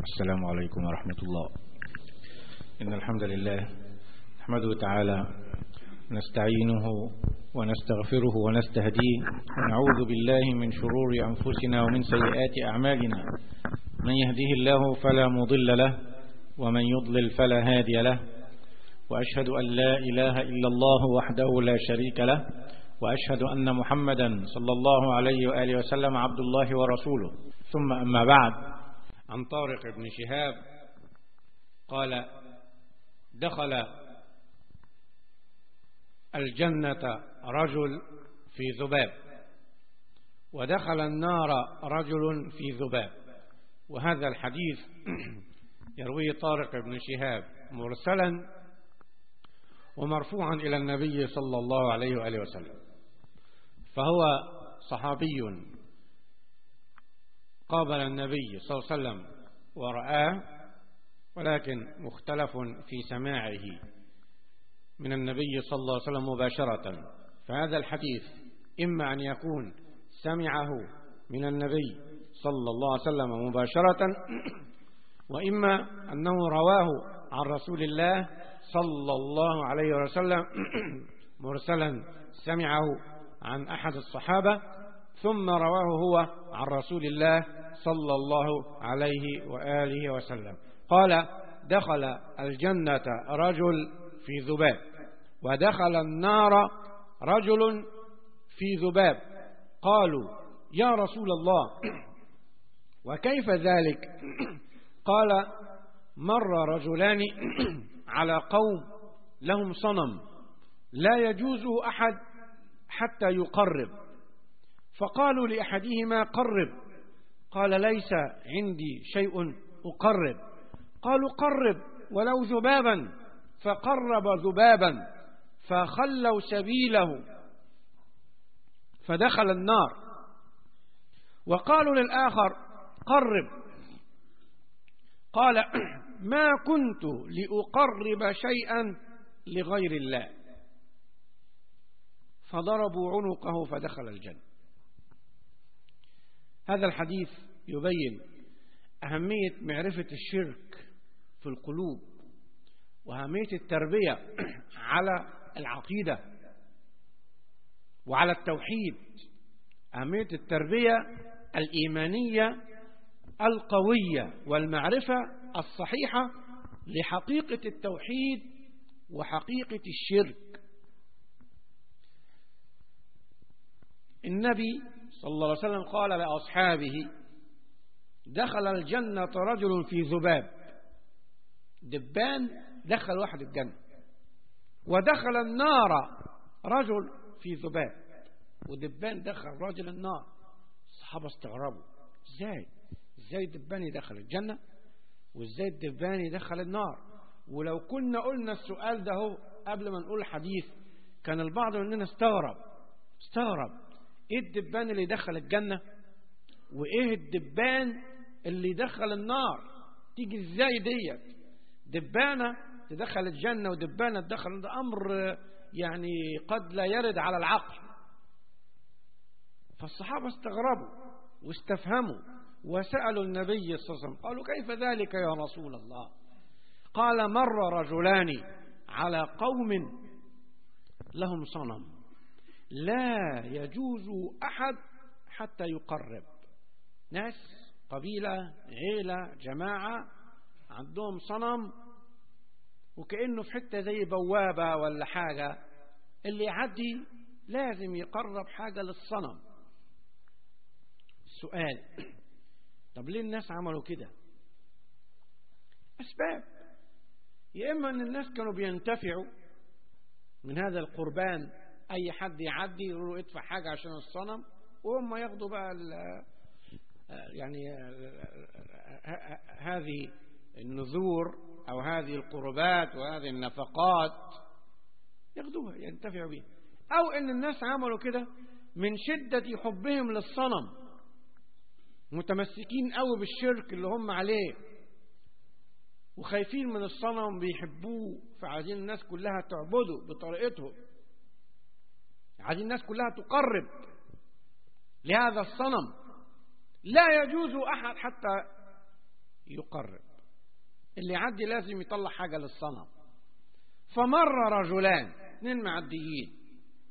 السلام عليكم ورحمة الله إن الحمد لله نحمده تعالى نستعينه ونستغفره ونستهديه ونعوذ بالله من شرور أنفسنا ومن سيئات أعمالنا من يهده الله فلا مضل له ومن يضلل فلا هادي له وأشهد أن لا إله إلا الله وحده لا شريك له وأشهد أن محمدا صلى الله عليه وآله وسلم عبد الله ورسوله ثم أما بعد عن طارق بن شهاب قال دخل الجنة رجل في ذباب ودخل النار رجل في ذباب وهذا الحديث يرويه طارق بن شهاب مرسلا ومرفوعا إلى النبي صلى الله عليه وآله وسلم فهو صحابي قابل النبي صلى الله عليه وسلم ورآه ولكن مختلف في سماعه من النبي صلى الله عليه وسلم مباشرة فهذا الحديث إما أن يكون سمعه من النبي صلى الله عليه وسلم مباشرة وإما أنه رواه عن رسول الله صلى الله عليه وسلم مرسلا سمعه عن أحد الصحابة ثم رواه هو عن رسول الله صلى الله عليه وآله وسلم قال دخل الجنة رجل في ذباب ودخل النار رجل في ذباب قالوا يا رسول الله وكيف ذلك قال مر رجلان على قوم لهم صنم لا يجوزه أحد حتى يقرب فقالوا لأحدهما قرب قال ليس عندي شيء أقرب قالوا قرب ولو ذبابا فقرب ذبابا فخلوا سبيله فدخل النار وقالوا للآخر قرب قال ما كنت لأقرب شيئا لغير الله فضربوا عنقه فدخل الجنة هذا الحديث يبين أهمية معرفة الشرك في القلوب وأهمية التربية على العقيدة وعلى التوحيد أهمية التربية الإيمانية القوية والمعرفة الصحيحة لحقيقة التوحيد وحقيقة الشرك النبي صلى الله عليه وسلم قال لأصحابه دخل الجنة رجل في ذباب دبان دخل واحد الجنة ودخل النار رجل في ذباب ودبان دخل رجل النار الصحابة استغربوا ازاي ازاي الدبان يدخل الجنة وازاي الدبان يدخل النار ولو كنا قلنا السؤال ده هو قبل ما نقول الحديث كان البعض مننا استغرب استغرب ايه الدبان اللي يدخل الجنة وايه الدبان اللي يدخل النار تيجي ازاي ديت دبانة تدخل الجنة ودبانة تدخل ده أمر يعني قد لا يرد على العقل فالصحابة استغربوا واستفهموا وسألوا النبي صلى الله عليه وسلم قالوا كيف ذلك يا رسول الله قال مر رجلان على قوم لهم صنم لا يجوز أحد حتى يقرب ناس قبيلة عيلة جماعة عندهم صنم وكأنه في حتة زي بوابة ولا حاجة اللي يعدي لازم يقرب حاجة للصنم السؤال طب ليه الناس عملوا كده أسباب يا إما أن الناس كانوا بينتفعوا من هذا القربان أي حد يعدي يقولوا ادفع حاجة عشان الصنم وهم ياخدوا بقى يعني هذه النذور أو هذه القربات وهذه النفقات ياخدوها ينتفعوا بها أو أن الناس عملوا كده من شدة حبهم للصنم متمسكين قوي بالشرك اللي هم عليه وخايفين من الصنم بيحبوه فعايزين الناس كلها تعبده بطريقتهم عايزين الناس كلها تقرب لهذا الصنم لا يجوز أحد حتى يقرب اللي يعدي لازم يطلع حاجة للصنم فمر رجلان اثنين معديين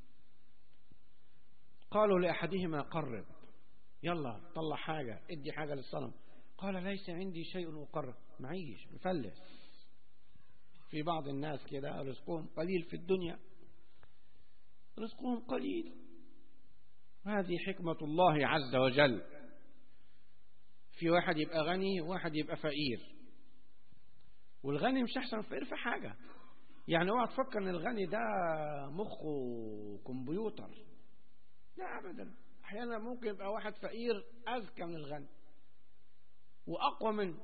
قالوا لأحدهما قرب يلا طلع حاجة ادي حاجة للصنم قال ليس عندي شيء أقرب معيش مفلس في بعض الناس كده رزقهم قليل في الدنيا رزقهم قليل هذه حكمة الله عز وجل في واحد يبقى غني وواحد يبقى فقير والغني مش أحسن فقير في حاجة يعني اوعى تفكر ان الغني ده مخه كمبيوتر لا ابدا احيانا ممكن يبقى واحد فقير اذكى من الغني واقوى منه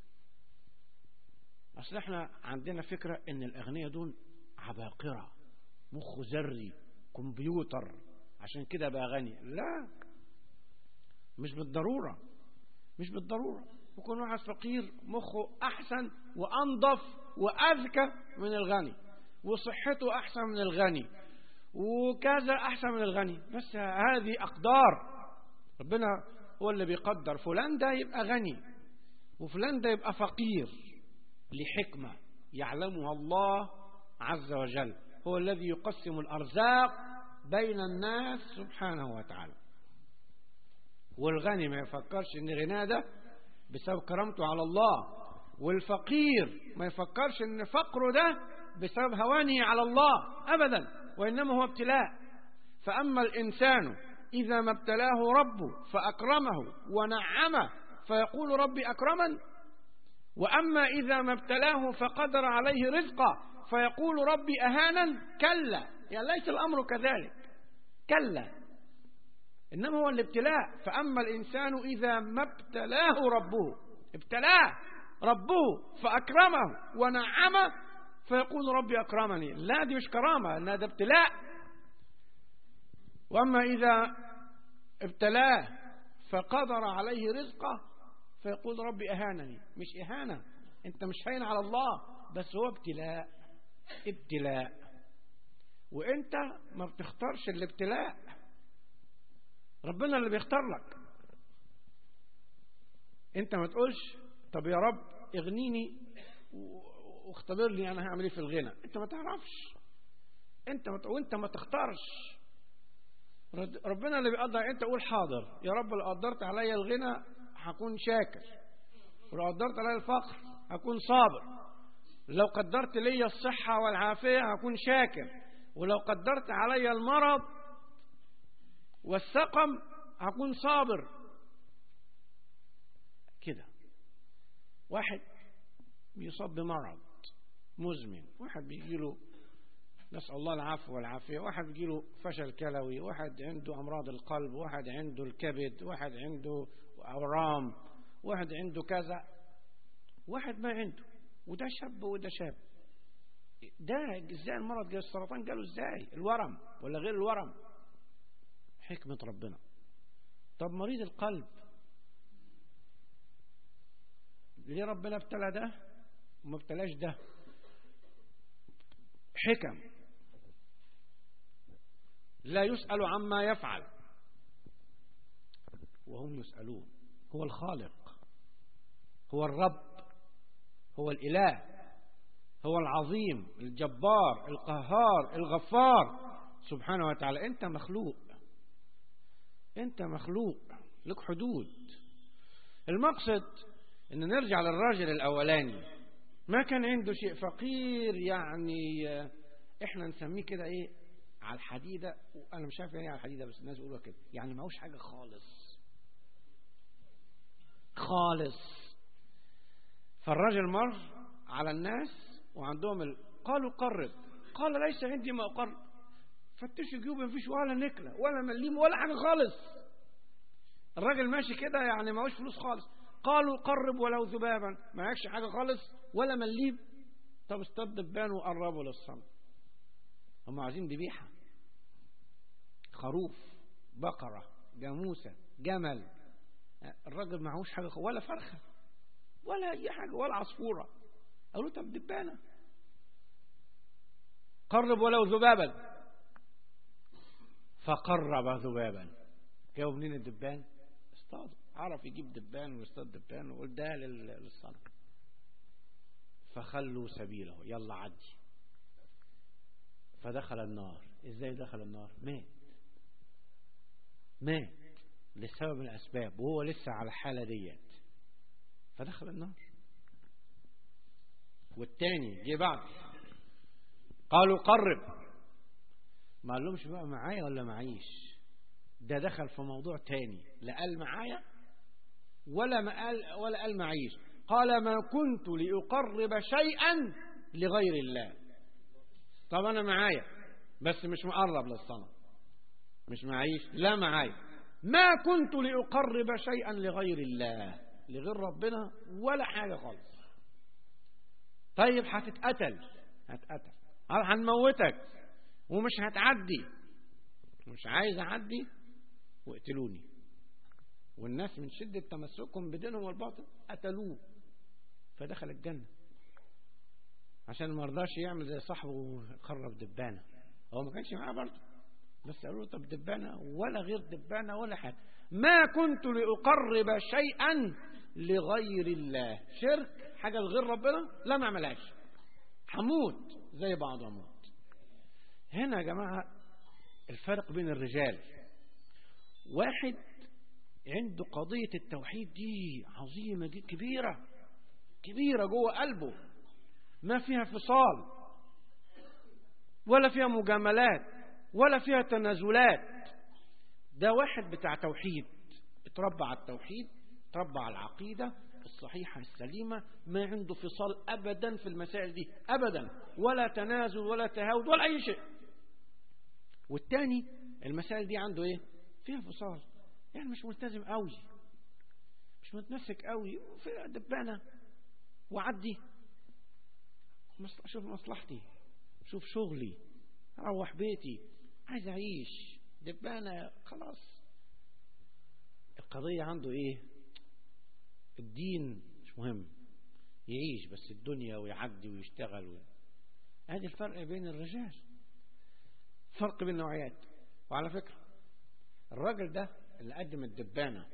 اصل احنا عندنا فكرة ان الاغنياء دول عباقرة مخه ذري كمبيوتر عشان كده بقى غني لا مش بالضرورة مش بالضرورة يكون واحد فقير مخه أحسن وأنظف وأذكى من الغني وصحته أحسن من الغني وكذا أحسن من الغني بس هذه أقدار ربنا هو اللي بيقدر فلان ده يبقى غني وفلان ده يبقى فقير لحكمة يعلمها الله عز وجل هو الذي يقسم الأرزاق بين الناس سبحانه وتعالى والغني ما يفكرش ان غناه ده بسبب كرامته على الله والفقير ما يفكرش ان فقره ده بسبب هوانه على الله ابدا وانما هو ابتلاء فاما الانسان اذا ما ابتلاه ربه فاكرمه ونعمه فيقول ربي اكرمن واما اذا ما ابتلاه فقدر عليه رزقه فيقول ربي اهانا كلا يعني ليس الامر كذلك كلا إنما هو الابتلاء فأما الإنسان إذا ما ابتلاه ربه ابتلاه ربه فأكرمه ونعمه فيقول ربي أكرمني لا دي مش كرامة إنها ده ابتلاء وأما إذا ابتلاه فقدر عليه رزقه فيقول ربي أهانني مش إهانة أنت مش هين على الله بس هو ابتلاء ابتلاء وأنت ما بتختارش الابتلاء ربنا اللي بيختار لك انت ما تقولش طب يا رب اغنيني واختبر لي انا هعمل ايه في الغنى انت ما تعرفش انت ما وانت ما تختارش ربنا اللي بيقدر انت قول حاضر يا رب لو قدرت عليا الغنى هكون شاكر ولو قدرت عليا الفقر هكون صابر لو قدرت لي الصحة والعافية هكون شاكر ولو قدرت عليا المرض والسقم هكون صابر كده واحد بيصاب بمرض مزمن واحد بيجيله نسأل الله العفو والعافية واحد بيجيله فشل كلوي واحد عنده أمراض القلب واحد عنده الكبد واحد عنده أورام واحد عنده كذا واحد ما عنده وده شاب وده شاب ده ازاي المرض جاي السرطان جاله ازاي الورم ولا غير الورم حكمة ربنا طب مريض القلب ليه ربنا ابتلى ده وما ابتلاش ده حكم لا يسأل عما يفعل وهم يسألون هو الخالق هو الرب هو الإله هو العظيم الجبار القهار الغفار سبحانه وتعالى أنت مخلوق أنت مخلوق لك حدود المقصد أن نرجع للراجل الأولاني ما كان عنده شيء فقير يعني احنا نسميه كده ايه على الحديدة وانا مش عارف يعني على الحديدة بس الناس بيقولوا كده يعني معهوش حاجة خالص خالص فالراجل مر على الناس وعندهم ال... قالوا قرب قال ليس عندي ما أقرب فتشوا جيوبي مفيش ولا نكلة ولا مليم ولا حاجة خالص الراجل ماشي كده يعني معهوش فلوس خالص قالوا قرب ولو ذبابا معكش حاجة خالص ولا مليم طب اصطاد دبان وقربوا للصنم هم عايزين ذبيحة خروف بقرة جاموسة جمل الراجل معهوش حاجة ولا فرخة ولا أي حاجة ولا عصفورة قالوا طب دبانة قرب ولو ذبابا فقرب ذبابا جاوا منين الدبان اصطادوا عرف يجيب دبان ويصطاد دبان ويقول ده للصنم فخلوا سبيله يلا عدي فدخل النار ازاي دخل النار مات مات لسبب من الاسباب وهو لسه على الحاله ديت فدخل النار والتاني جه بعد قالوا قرب ما قالهمش بقى معايا ولا معيش ده دخل في موضوع تاني لا قال معايا ولا ما قال ولا قال معيش قال ما كنت لأقرب شيئا لغير الله طب أنا معايا بس مش مقرب للصنم مش معيش لا معايا ما كنت لأقرب شيئا لغير الله لغير ربنا ولا حاجة خالص طيب هتتقتل هتقتل هنموتك ومش هتعدي مش عايز أعدي واقتلوني والناس من شدة تمسكهم بدينهم والباطل قتلوه فدخل الجنة عشان ما رضاش يعمل زي صاحبه وخرب دبانة هو ما كانش معاه برضه بس قالوا له طب دبانة ولا غير دبانة ولا حاجة ما كنت لأقرب شيئا لغير الله شرك حاجة لغير ربنا لا ما عملهاش هموت زي بعض اموت هنا يا جماعة الفرق بين الرجال واحد عنده قضية التوحيد دي عظيمة دي كبيرة كبيرة جوه قلبه ما فيها فصال ولا فيها مجاملات ولا فيها تنازلات ده واحد بتاع توحيد اتربى على التوحيد اتربى على العقيدة الصحيحة السليمة ما عنده فصال أبدا في المسائل دي أبدا ولا تنازل ولا تهاود ولا أي شيء والتاني المسائل دي عنده ايه فيها فصال يعني مش ملتزم قوي مش متمسك قوي في دبانة وعدي شوف مصلحتي شوف شغلي اروح بيتي عايز اعيش دبانة خلاص القضية عنده ايه الدين مش مهم يعيش بس الدنيا ويعدي ويشتغل هذا الفرق بين الرجال فرق بين النوعيات وعلى فكرة الراجل ده اللي قدم الدبانة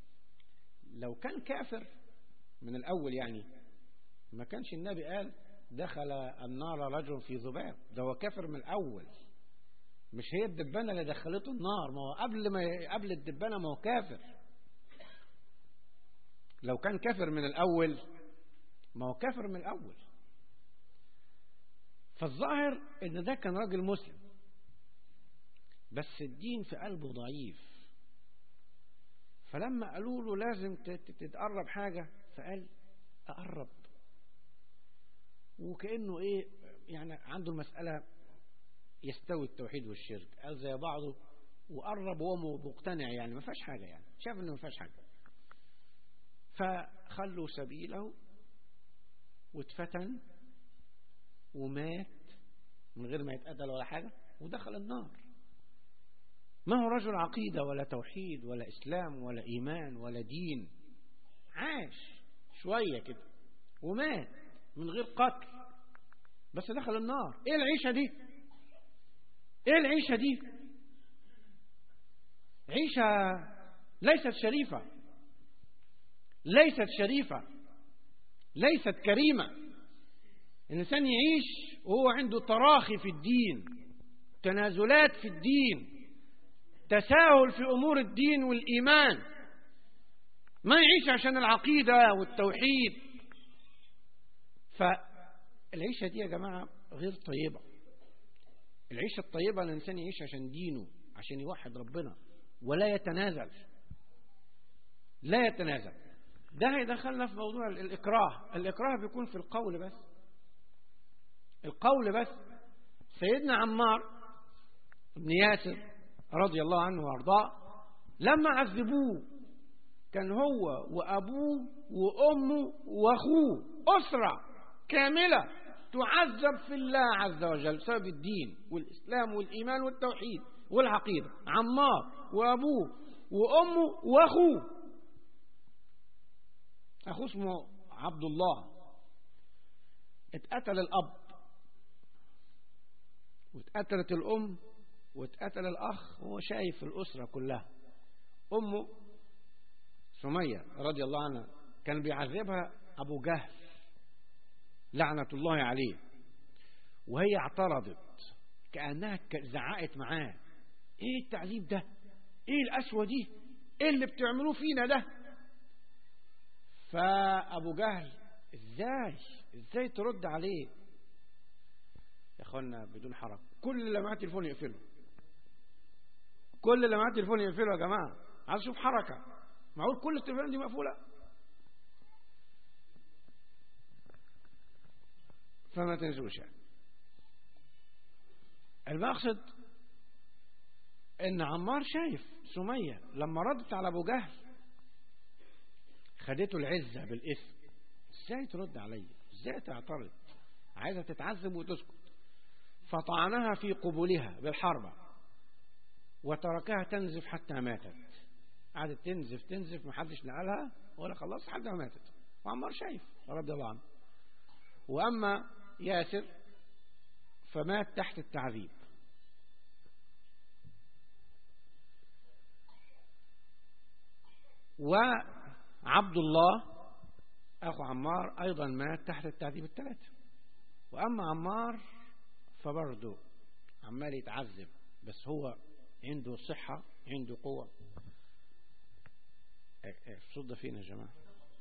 لو كان كافر من الأول يعني ما كانش النبي قال دخل النار رجل في ذباب ده هو كافر من الأول مش هي الدبانة اللي دخلته النار ما هو قبل ما قبل الدبانة ما هو كافر لو كان كافر من الأول ما هو كافر من الأول فالظاهر ان ده كان راجل مسلم بس الدين في قلبه ضعيف فلما قالوا له لازم تتقرب حاجة فقال أقرب وكأنه إيه يعني عنده المسألة يستوي التوحيد والشرك قال زي بعضه وقرب وهو مقتنع يعني ما فيهاش حاجة يعني شاف إنه ما فيهاش حاجة فخلوا سبيله واتفتن ومات من غير ما يتقتل ولا حاجة ودخل النار ما هو رجل عقيدة ولا توحيد ولا إسلام ولا إيمان ولا دين عاش شوية كده ومات من غير قتل بس دخل النار ايه العيشة دي ايه العيشة دي عيشة ليست شريفة ليست شريفة ليست كريمة الإنسان يعيش وهو عنده تراخي في الدين تنازلات في الدين تساهل في أمور الدين والإيمان ما يعيش عشان العقيدة والتوحيد فالعيشة دي يا جماعة غير طيبة العيشة الطيبة الإنسان يعيش عشان دينه عشان يوحد ربنا ولا يتنازل لا يتنازل ده هيدخلنا في موضوع الإكراه الإكراه بيكون في القول بس القول بس سيدنا عمار بن ياسر رضي الله عنه وارضاه لما عذبوه كان هو وأبوه وأمه وأخوه أسرة كاملة تعذب في الله عز وجل بسبب الدين والإسلام والإيمان والتوحيد والعقيدة عمار وأبوه وأمه وأخوه أخوه اسمه عبد الله اتقتل الأب واتقتلت الأم واتقتل الأخ وهو شايف الأسرة كلها أمه سمية رضي الله عنها كان بيعذبها أبو جهل لعنة الله عليه وهي اعترضت كأنها زعقت معاه ايه التعذيب ده ايه القسوة دي ايه اللي بتعملوه فينا ده فأبو جهل ازاي ازاي ترد عليه يا اخوانا بدون حرج كل اللي معاه تليفون يقفله كل اللي معاه تليفون يقفله يا جماعة عايز اشوف حركة معقول كل التليفونات دي مقفولة فما تنسوش يعني المقصد ان عمار شايف سمية لما ردت على ابو جهل خدته العزة بالاسم ازاي ترد علي ازاي تعترض عايزة تتعذب وتسكت فطعنها في قبولها بالحربة وتركها تنزف حتى ماتت قعدت تنزف تنزف محدش نقلها ولا خلص حتى ماتت وعمار شايف رضي الله عنه وأما ياسر فمات تحت التعذيب وعبد الله أخو عمار أيضا مات تحت التعذيب الثلاثة وأما عمار فبرضه عمال يتعذب بس هو عنده صحة عنده قوة الصوت ده فين يا جماعة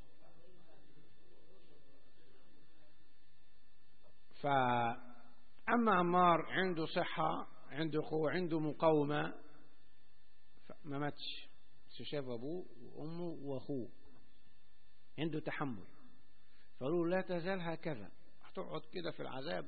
فأما عمار عنده صحة عنده قوة عنده مقاومة ما ماتش شاف أبوه وأمه وأخوه عنده تحمل فقالوا لا تزال هكذا هتقعد كده في العذاب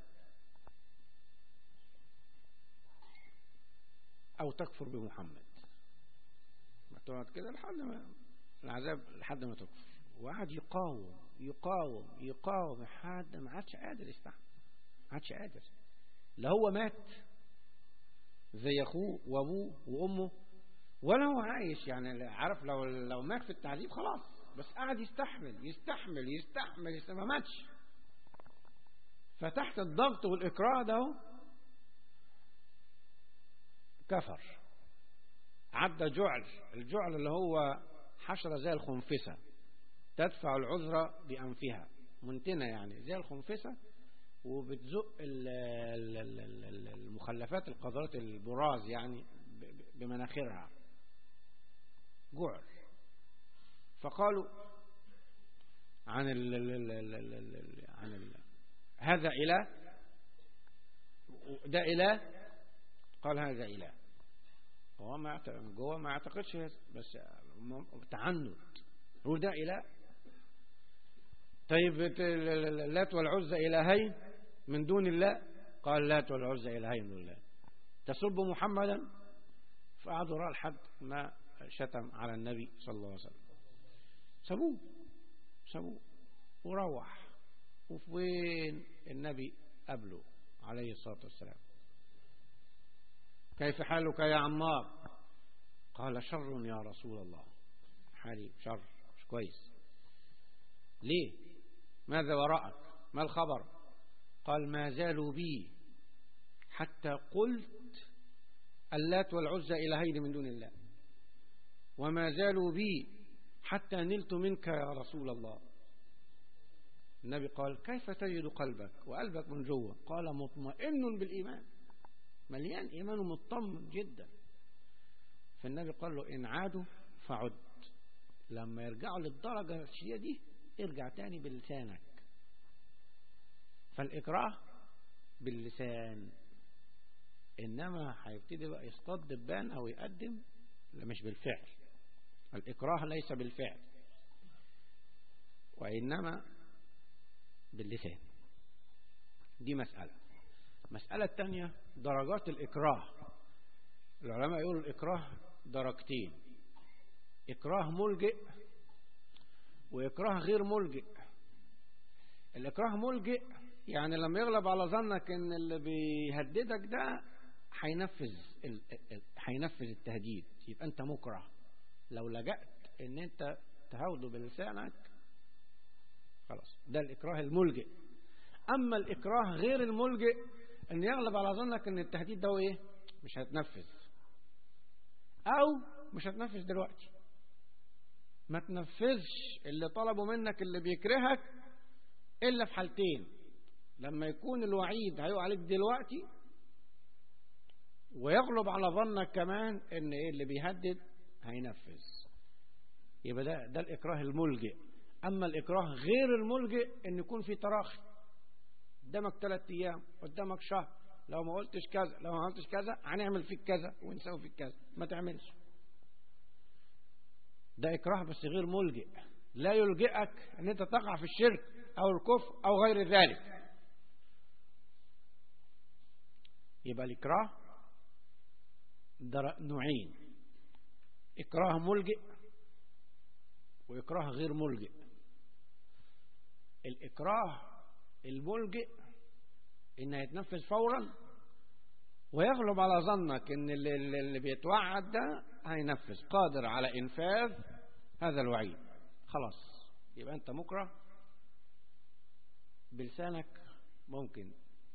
أو تكفر بمحمد تقعد كده لحد ما العذاب لحد ما تكفر وقعد يقاوم يقاوم يقاوم لحد ما عادش قادر يستحمل ما عادش قادر لا هو مات زي اخوه وابوه وامه ولا هو عايش يعني عارف لو لو مات في التعذيب خلاص بس قعد يستحمل يستحمل يستحمل, يستحمل ما ماتش فتحت الضغط والإكراه ده كفر عدى جعل الجعل اللي هو حشرة زي الخنفسة تدفع العذرة بأنفها منتنة يعني زي الخنفسة وبتزق المخلفات القذرات البراز يعني بمناخيرها جعل فقالوا عن ال ال ال ال ال عن ال هذا إله ده إله قال هذا إله هو ما جوه ما اعتقدش بس تعنت هو ده إله طيب اللات والعزى إلهين من دون الله قال اللات والعزى إلهين من دون الله تسب محمدا فقعدوا وراء لحد ما شتم على النبي صلى الله عليه وسلم سابوه سابوه وروح وفين النبي قبله عليه الصلاة والسلام كيف حالك يا عمار قال شر يا رسول الله حالي شر مش كويس ليه ماذا وراءك ما الخبر قال ما زالوا بي حتى قلت اللات والعزى إلهين من دون الله وما زالوا بي حتى نلت منك يا رسول الله النبي قال كيف تجد قلبك وقلبك من جوه قال مطمئن بالإيمان مليان إيمان ومطمن جدا فالنبي قال له إن عادوا فعد لما يرجعوا للدرجة الشيء دي ارجع تاني بلسانك فالإكراه باللسان إنما هيبتدي بقى يصطاد دبان أو يقدم لا مش بالفعل الإكراه ليس بالفعل وإنما باللسان دي مسألة مسألة الثانية درجات الإكراه العلماء يقولوا الإكراه درجتين إكراه ملجئ وإكراه غير ملجئ الإكراه ملجئ يعني لما يغلب على ظنك إن اللي بيهددك ده هينفذ هينفذ التهديد يبقى أنت مكره لو لجأت إن أنت تهوده بلسانك خلاص ده الإكراه الملجئ أما الإكراه غير الملجئ أن يغلب على ظنك أن التهديد ده إيه مش هتنفذ أو مش هتنفذ دلوقتي ما تنفذش اللي طلبوا منك اللي بيكرهك إلا في حالتين لما يكون الوعيد هيقع عليك دلوقتي ويغلب على ظنك كمان ان ايه اللي بيهدد هينفذ يبقى ده ده الاكراه الملجئ اما الاكراه غير الملجئ ان يكون في تراخي قدامك ثلاث ايام قدامك شهر لو ما قلتش كذا لو ما عملتش كذا هنعمل فيك كذا ونسوي فيك كذا ما تعملش ده اكراه بس غير ملجئ لا يلجئك ان انت تقع في الشرك او الكفر او غير ذلك يبقى الإكراه ده نوعين إكراه ملجئ وإكراه غير ملجئ الإكراه الملجئ إنه يتنفذ فورا ويغلب على ظنك إن اللي, اللي بيتوعد ده هينفذ قادر على إنفاذ هذا الوعيد خلاص يبقى أنت مكره بلسانك ممكن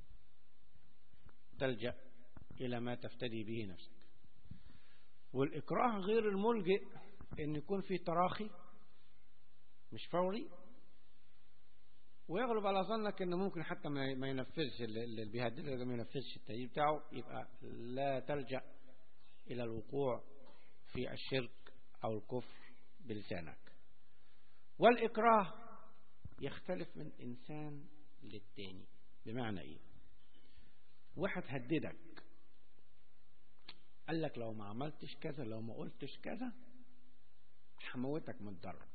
تلجأ إلى ما تفتدي به نفسك والإكراه غير الملجئ أن يكون في تراخي مش فوري ويغلب على ظنك أنه ممكن حتى ما ينفذش اللي بيهددك ما ينفذش التأييد بتاعه يبقى لا تلجأ إلى الوقوع في الشرك أو الكفر بلسانك والإكراه يختلف من إنسان للتاني بمعنى إيه واحد هددك قال لك لو ما عملتش كذا لو ما قلتش كذا هموتك من الضرب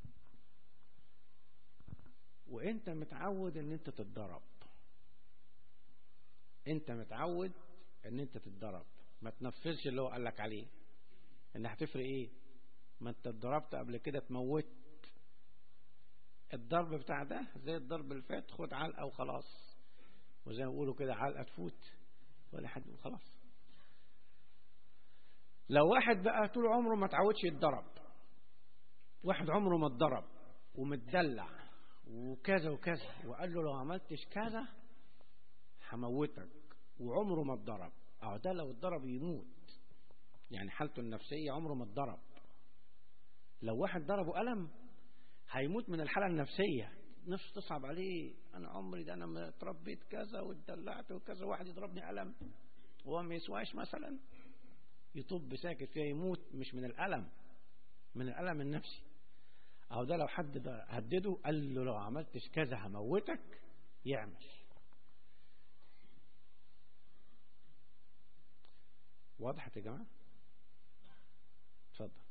وانت متعود ان انت تتضرب انت متعود ان انت تتضرب ما تنفذش اللي هو قال لك عليه ان هتفرق ايه ما انت اتضربت قبل كده تموت الضرب بتاع ده زي الضرب اللي فات خد علقه وخلاص وزي ما بيقولوا كده علقة تفوت ولا حد خلاص لو واحد بقى طول عمره ما تعودش يتضرب واحد عمره ما اتضرب ومتدلع وكذا وكذا وقال له لو عملتش كذا هموتك وعمره ما اتضرب اه ده لو اتضرب يموت يعني حالته النفسية عمره ما اتضرب لو واحد ضربه ألم هيموت من الحالة النفسية نفسه تصعب عليه أنا عمري ده أنا اتربيت كذا واتدلعت وكذا واحد يضربني ألم وهو ما يسواش مثلا يطب ساكت فيها يموت مش من الألم من الألم النفسي أو ده لو حد هدده قال له لو عملتش كذا هموتك يعمل وضحت يا جماعة اتفضل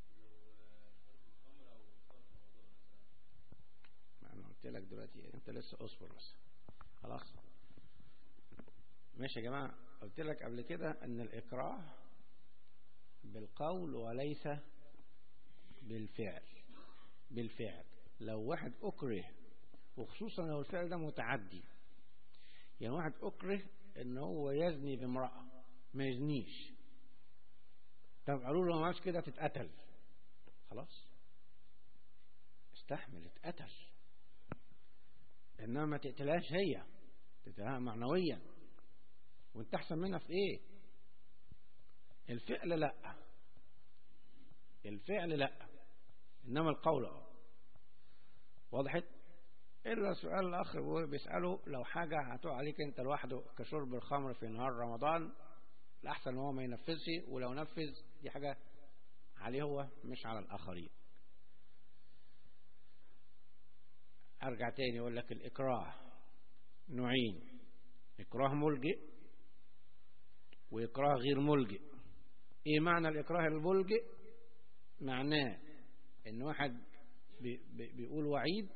قلت لك دلوقتي انت لسه اصبر بس خلاص ماشي يا جماعة قلت لك قبل كده ان الاكراه بالقول وليس بالفعل بالفعل لو واحد اكره وخصوصا لو الفعل ده متعدي يعني واحد اكره ان هو يزني بامرأة ما يزنيش طب قالوا له ما عملش كده تتقتل خلاص استحمل اتقتل إنما ما تقتلهاش هي تقتلها معنويا وانت أحسن منها في إيه الفعل لا الفعل لا إنما القول اه وضحت إلا سؤال الأخ بيسأله لو حاجة هتقع عليك أنت لوحده كشرب الخمر في نهار رمضان الأحسن هو ما ينفذش ولو نفذ دي حاجة عليه هو مش على الآخرين أرجع تاني أقول لك الإكراه نوعين إكراه ملجئ وإكراه غير ملجئ إيه معنى الإكراه الملجئ معناه إن واحد بي بي بيقول وعيد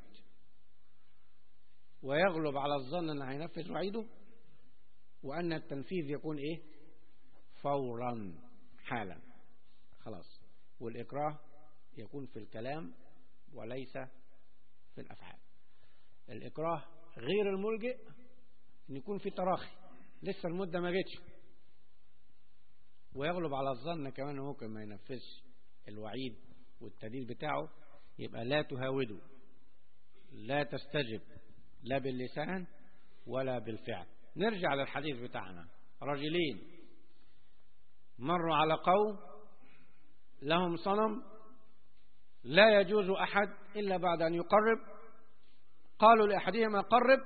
ويغلب على الظن أنه هينفذ وعيده وأن التنفيذ يكون إيه فورا حالا خلاص والإكراه يكون في الكلام وليس في الأفعال الإكراه غير الملجئ أن يكون في تراخي لسه المدة ما جتش ويغلب على الظن كمان ممكن ما ينفذش الوعيد والتدليل بتاعه يبقى لا تهاوده لا تستجب لا باللسان ولا بالفعل نرجع للحديث بتاعنا رجلين مروا على قوم لهم صنم لا يجوز أحد إلا بعد أن يقرب قالوا لأحدهما قرب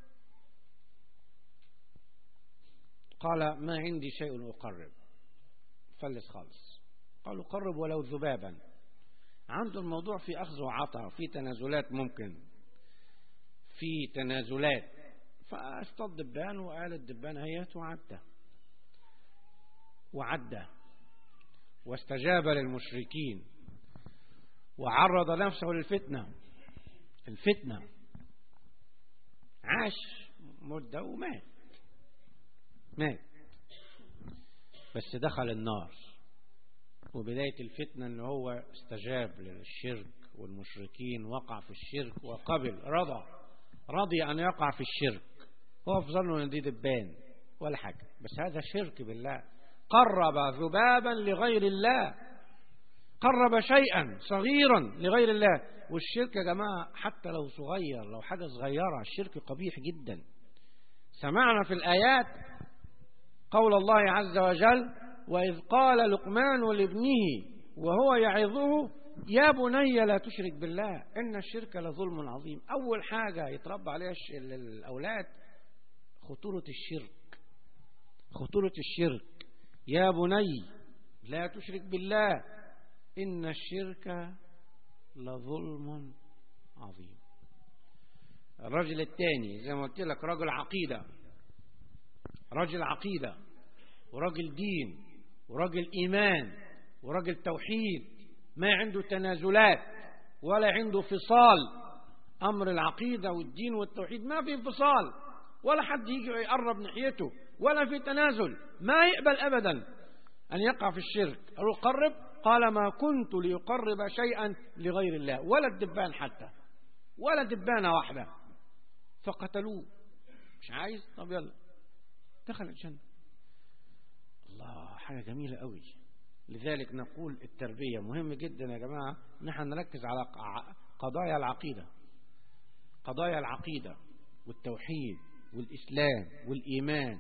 قال ما عندي شيء أقرب فلس خالص قالوا قرب ولو ذبابا عنده الموضوع في أخذ وعطاء في تنازلات ممكن في تنازلات فاصطاد دبان وقال الدبان هيت وعدى وعدى واستجاب للمشركين وعرض نفسه للفتنة الفتنة عاش مدة ومات مات بس دخل النار وبداية الفتنة ان هو استجاب للشرك والمشركين وقع في الشرك وقبل رضى رضي ان يقع في الشرك هو في ظنه ان دي دبان ولا حاجة بس هذا شرك بالله قرب ذبابا لغير الله قرب شيئا صغيرا لغير الله والشرك يا جماعة حتى لو صغير لو حاجة صغيرة الشرك قبيح جدا سمعنا في الآيات قول الله عز وجل وإذ قال لقمان لابنه وهو يعظه يا بني لا تشرك بالله إن الشرك لظلم عظيم أول حاجة يتربى عليها الأولاد خطورة الشرك خطورة الشرك يا بني لا تشرك بالله إن الشرك لظلم عظيم الرجل الثاني زي ما قلت لك رجل عقيدة رجل عقيدة ورجل دين ورجل إيمان ورجل توحيد ما عنده تنازلات ولا عنده فصال أمر العقيدة والدين والتوحيد ما في انفصال ولا حد يجي يقرب ناحيته ولا في تنازل ما يقبل أبدا أن يقع في الشرك قالوا قرب قال ما كنت ليقرب شيئا لغير الله ولا الدبان حتى ولا دبانة واحدة فقتلوه مش عايز طب يلا دخل الجنة الله حاجة جميلة قوي لذلك نقول التربية مهم جدا يا جماعة نحن نركز على قضايا العقيدة قضايا العقيدة والتوحيد والإسلام والإيمان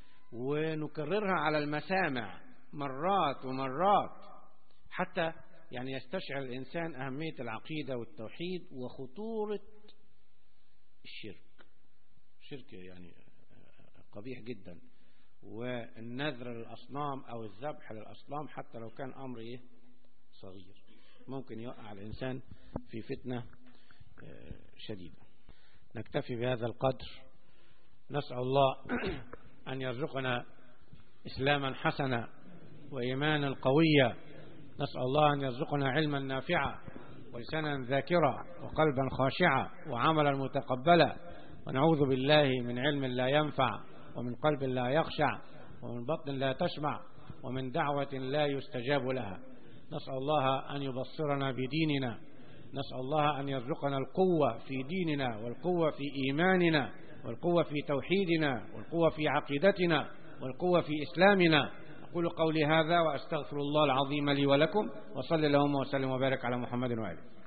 ونكررها على المسامع مرات ومرات حتى يعني يستشعر الإنسان أهمية العقيدة والتوحيد وخطورة الشرك الشرك يعني قبيح جدا والنذر للأصنام أو الذبح للأصنام حتى لو كان أمر إيه صغير ممكن يوقع الإنسان في فتنة شديدة نكتفي بهذا القدر نسأل الله أن يرزقنا إسلاما حسنا وإيمانا قويا نسأل الله أن يرزقنا علما نافعا ولسانا ذاكرا وقلبا خاشعا وعملا متقبلا ونعوذ بالله من علم لا ينفع ومن قلب لا يخشع ومن بطن لا تشمع ومن دعوة لا يستجاب لها نسأل الله أن يبصرنا بديننا نسأل الله أن يرزقنا القوة في ديننا والقوة في إيماننا والقوة في توحيدنا والقوة في عقيدتنا والقوة في إسلامنا أقول قولي هذا وأستغفر الله العظيم لي ولكم وصل اللهم وسلم وبارك على محمد وآله